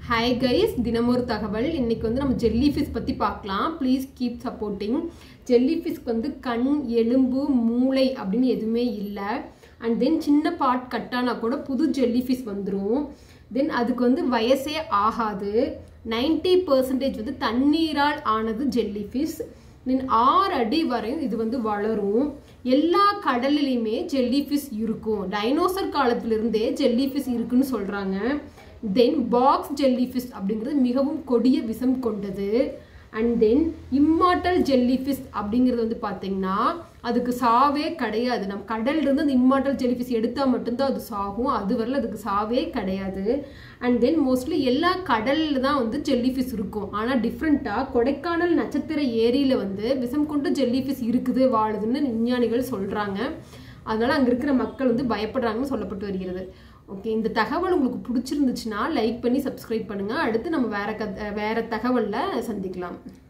hi guys தினமொரு தகவல் இன்னைக்கு வந்து நம்ம ஜெல்லி ஃபிஷ் பற்றி பார்க்கலாம் ப்ளீஸ் கீப் சப்போர்ட்டிங் ஜெல்லி ஃபிஷ்க்கு வந்து கண் எலும்பு மூளை அப்படின்னு எதுவுமே இல்லை அண்ட் தென் சின்ன பார்ட் கட்டானா கூட புது ஜெல்லி ஃபிஷ் வந்துடும் தென் அதுக்கு வந்து வயசே ஆகாது நைன்டி பர்சன்டேஜ் வந்து தண்ணீரால் ஆனது ஜெல்லி ஃபிஷ் தென் ஆறு அடி வரையும் இது வந்து வளரும் எல்லா கடல்லையுமே ஜெல்லி ஃபிஷ் இருக்கும் டைனோசர் காலத்திலிருந்தே ஜெல்லி ஃபிஷ் இருக்குன்னு சொல்கிறாங்க தென் பாக்ஸ் ஜெல்லி ஃபிஷ் அப்படிங்கிறது மிகவும் கொடிய விஷம் கொண்டது and then immortal jelly fish அப்படிங்கிறது வந்து பார்த்தீங்கன்னா அதுக்கு சாவே கிடையாது நம்ம கடல்லேருந்து அந்த இம்மார்டல் ஜெல்லி ஃபிஷ் எடுத்தால் மட்டும்தான் அது சாகும் அது வரல அதுக்கு சாவே கிடையாது அண்ட் தென் மோஸ்ட்லி எல்லா கடலில் தான் வந்து ஜெல்லி ஃபிஷ் இருக்கும் ஆனால் டிஃப்ரெண்ட்டாக கொடைக்கானல் நட்சத்திர ஏரியில் வந்து விஷம் கொண்டு ஜெல்லி ஃபிஷ் இருக்குது வாழுதுன்னு விஞ்ஞானிகள் சொல்கிறாங்க அதனால் அங்கே இருக்கிற மக்கள் வந்து பயப்படுறாங்கன்னு சொல்லப்பட்டு வருகிறது ஓகே இந்த தகவல் உங்களுக்கு பிடிச்சிருந்துச்சுன்னா லைக் பண்ணி சப்ஸ்கிரைப் பண்ணுங்கள் அடுத்து நம்ம வேற கத் வேற தகவலில் சந்திக்கலாம்